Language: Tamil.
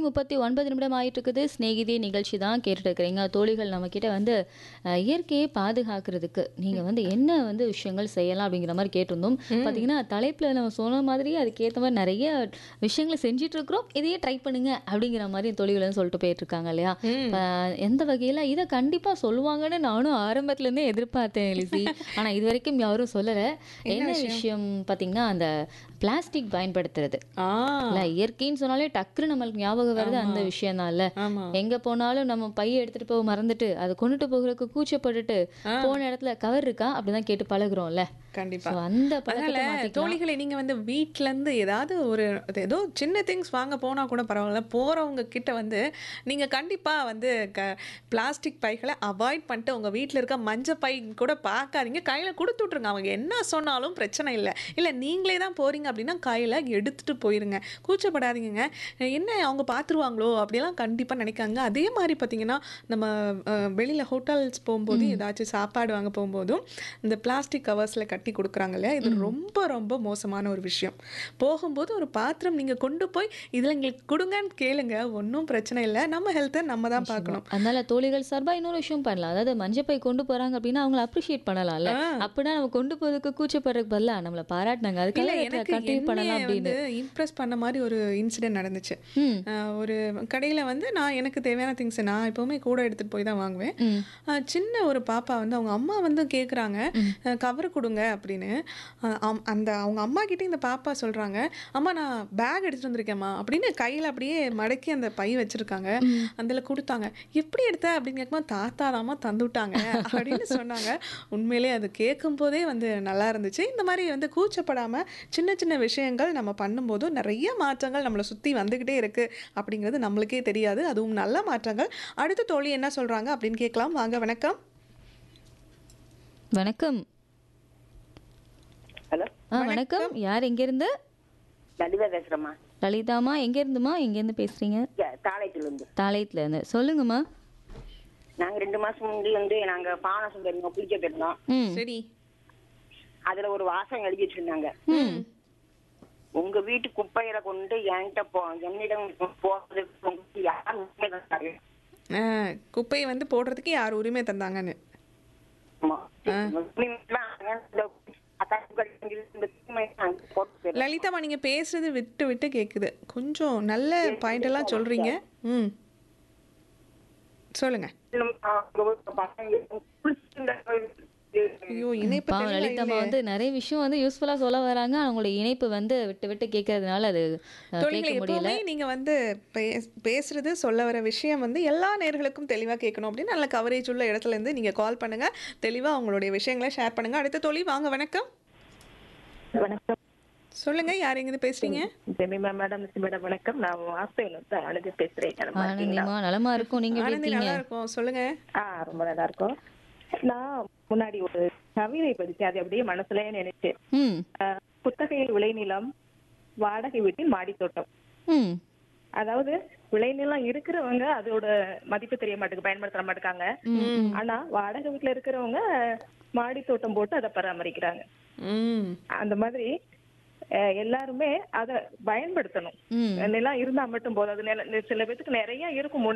முப்பத்தி ஒன்பது நிமிடம் ஆயிட்டு இருக்குது ஸ்நேகிதி நிகழ்ச்சி தான் கேட்டுட்டு இருக்கிறீங்க தோழிகள் நம்ம கிட்ட வந்து அஹ், இயற்கையை பாதுகாக்கிறதுக்கு நீங்க வந்து என்ன வந்து விஷயங்கள் செய்யலாம் அப்படிங்கிற மாதிரி கேட்டிருந்தோம் பாத்தீங்கன்னா தலைப்புல நம்ம சொன்ன மாதிரி அதுக்கேற்ற மாதிரி நிறைய விஷயங்களை செஞ்சுட்டு இருக்கிறோம் இதையே ட்ரை பண்ணுங்க அப்படிங்கிற மாதிரி தோழிகள் வந்து சொல்லிட்டு போயிட்டு இருக்காங்க இல்லையா இப்ப எந்த வகையில இதை கண்டிப்பா சொல்லுவாங்கன்னு நானும் ஆரம்பத்துல இருந்தே எதிர்பார்த்தேன் லிசி ஆனா இது வரைக்கும் யாரும் சொல்லல என்ன விஷயம் பாத்தீங்கன்னா அந்த பிளாஸ்டிக் பயன்படுத்துறது ஆ இல்ல இயற்கைன்னு சொன்னாலே டக்குன்னு நம்மளுக்கு ஞாபகம் வருது அந்த விஷயம் தான் இல்ல ஆமா எங்க போனாலும் நம்ம பைய எடுத்துட்டு போக மறந்துட்டு அதை கொண்டுட்டு போகிறதுக்கு கூச்சப்பட்டுட்டு போன இடத்துல கவர் இருக்கா அப்படிதான் கேட்டு பழகுறோம்ல கண்டிப்பா So, அந்த அதனால பழக்கத்தை மாத்திக்கலாம் தோழிகளை நீங்க வந்து வீட்ல இருந்து ஏதாவது ஒரு அது ஏதோ சின்ன திங்ஸ் வாங்க போனா கூட பரவாயில்ல போறவங்க கிட்ட வந்து நீங்க கண்டிப்பா வந்து க பிளாஸ்டிக் பைகளை அவாய்ட் பண்ணிட்டு உங்க வீட்ல இருக்க மஞ்சள் பை கூட பார்க்காதீங்க கையில கொடுத்து விட்ருங்க அவங்க என்ன சொன்னாலும் பிரச்சனை இல்லை இல்ல நீங்களே தான் போறீங்க அப்படின்னா கையில எடுத்துட்டு போயிருங்க கூச்சப்படாதீங்க என்ன அவங்க பார்த்துருவாங்களோ அப்படிலாம் கண்டிப்பா நினைக்காங்க அதே மாதிரி பார்த்தீங்கன்னா நம்ம அஹ், வெளியில ஹோட்டல்ஸ் போகும்போது ஏதாச்சும் சாப்பாடு வாங்க போகும்போதும் இந்த பிளாஸ்டிக் கவர்ஸ்ல கட்டி கொடுக்குறாங்க இல்லையா இது ரொம்ப ரொம்ப மோசமான ஒரு விஷயம் போகும்போது ஒரு பாத்திரம் நீங்க கொண்டு போய் இதுல எங்களுக்கு கொடுங்கன்னு கேளுங்க ஒன்றும் பிரச்சனை இல்லை நம்ம ஹெல்த்தை நம்ம தான் பார்க்கணும் அதனால தோழிகள் சார்பா இன்னொரு விஷயம் பண்ணலாம் அதாவது மஞ்சப்பை கொண்டு போறாங்க அப்படின்னா அவங்கள அப்ரிஷியேட் பண்ணலாம்ல அப்படின்னா நம்ம கொண்டு போறதுக்கு கூச்சப்படுறதுக்கு பதிலா நம்மள பாராட்டினாங்க இல்ல அதுக்காக எனக்கு கண்டினியூ பண்ணலாம் என்னைய அப்படின்னு வந்து இம்ப்ரெஸ் பண்ண மாதிரி ஒரு இன்சிடென்ட் நடந்துச்சு ம் அஹ், ஒரு கடையில வந்து நான் எனக்கு தேவையான திங்ஸ் நான் எப்பவுமே கூட எடுத்துட்டு போய் தான் வாங்குவேன் ம் அஹ் சின்ன ஒரு பாப்பா வந்து அவங்க அம்மா வந்து கேட்குறாங்க கவர் கொடுங்க அப்படின்னு அஹ் அம்- அந்த அவங்க அம்மா கிட்ட இந்த பாப்பா சொல்றாங்க அம்மா நான் பேக் எடுத்துட்டு வந்திருக்கேம்மா அப்படின்னு கையில அப்படியே மடக்கி அந்த பை வச்சிருக்காங்க அதில் கொடுத்தாங்க எப்படி எடுத்த அப்படின்னு கேட்கும்போது தாத்தா தாமா தந்து விட்டாங்க அப்படின்னு சொன்னாங்க உண்மையிலே அது கேட்கும் போதே வந்து நல்லா இருந்துச்சு இந்த மாதிரி வந்து கூச்சப்படாம சின்ன சின்ன விஷயங்கள் நம்ம பண்ணும்போது நிறைய மாற்றங்கள் நம்மளை சுற்றி வந்துக்கிட்டே இருக்கு அப்படிங்கிறது நம்மளுக்கே தெரியாது அதுவும் நல்ல மாற்றங்கள் அடுத்த தோழி என்ன சொல்றாங்க அப்படின்னு கேட்கலாம் வாங்க வணக்கம் வணக்கம் ஹலோ ஆ வணக்கம் யார் எங்க இருந்து லலிதா பேசுறேம்மா லலிதாமா எங்க இருந்துமா எங்க இருந்து பேசுறீங்க தாளையத்துலேருந்து தாளையத்துல இருந்து சொல்லுங்கம்மா நாங்க ரெண்டு மாசம் முன்னாடி வந்து நாங்க பானசம் போயிருந்தோம் குளிக்க போயிருந்தோம் ம் சரி அதுல ஒரு வாசகம் எழுதி வச்சிருந்தாங்க உங்க வீட்டு குப்பையில கொண்டு என்கிட்ட போ என்னிடம் போறதுக்கு உங்களுக்கு யார் உண்மை தந்தாரு? அஹ், குப்பையை வந்து போடுறதுக்கு யார் உரிமை தந்தாங்கன்னு ஆமா. உண்மையெல்லாம் இந்த அத்தாக்கள் இந்த தீமை நாங்க போட்டு போயிருந்தோம். லலிதாமா நீங்க பேசுறது விட்டு விட்டு கேக்குது கொஞ்சம் நல்ல பாயிண்ட் எல்லாம் சொல்றீங்க ம் சொல்லுங்க அவங்க பசங்க குளிச்சிருந்த ஐயோ இணைப்பு பாவம் தெளிவா லலிதாமா இல்லையே. வந்து நிறைய விஷயம் வந்து யூஸ்ஃபுல்லா சொல்ல வராங்க அவங்களோட இணைப்பு வந்து விட்டு விட்டு கேட்கறதுனால அது அஹ், தோழிகளே கேட்க முடியல எப்பவுமே நீங்க வந்து பே- பேசுறது சொல்ல வர விஷயம் வந்து எல்லா நேர்களுக்கும் தெளிவா கேட்கணும் அப்படின்னு நல்ல கவரேஜ் உள்ள இடத்துல இருந்து நீங்க கால் பண்ணுங்க தெளிவா உங்களுடைய விஷயங்களை ஷேர் பண்ணுங்க அடுத்த தோழி வாங்க வணக்கம் வணக்கம் சொல்லுங்க யார் எங்கிருந்து பேசுறீங்க ஜெமிமா மேடம் மேடம் வணக்கம் நான் வாசையில இருந்து அழுது பேசுறேன் நலமா இருக்கீங்களா? ஆனந்திமா நலமா இருக்கும் நீங்க எப்படி ஆனந்தி இருக்கீங்க நல்லா இருக்கும் சொல்லுங்க ஆ ரொம்ப நல்லா இருக்கும் நான் முன்னாடி ஒரு கவிதை படிச்சேன் அது அப்படியே மனசுலயே நினைச்சேன் ம் ஆஹ், குத்தகையில் விளைநிலம் வாடகை வீட்டில் மாடித்தோட்டம் ம் அதாவது விளைநிலம் இருக்கிறவங்க அதோட மதிப்பு தெரிய மாட்டேங்குது பயன்படுத்த மாட்டேங்காங்க ஆனா வாடகை வீட்டுல இருக்கிறவங்க மாடி தோட்டம் போட்டு அதை பராமரிக்கிறாங்க ம் அந்த மாதிரி அஹ், எல்லாருமே அதை பயன்படுத்தணும் ம் நிலம் இருந்தா மட்டும் போதாது நில- சில பேத்துக்கு நிறைய இருக்கும் முன்ன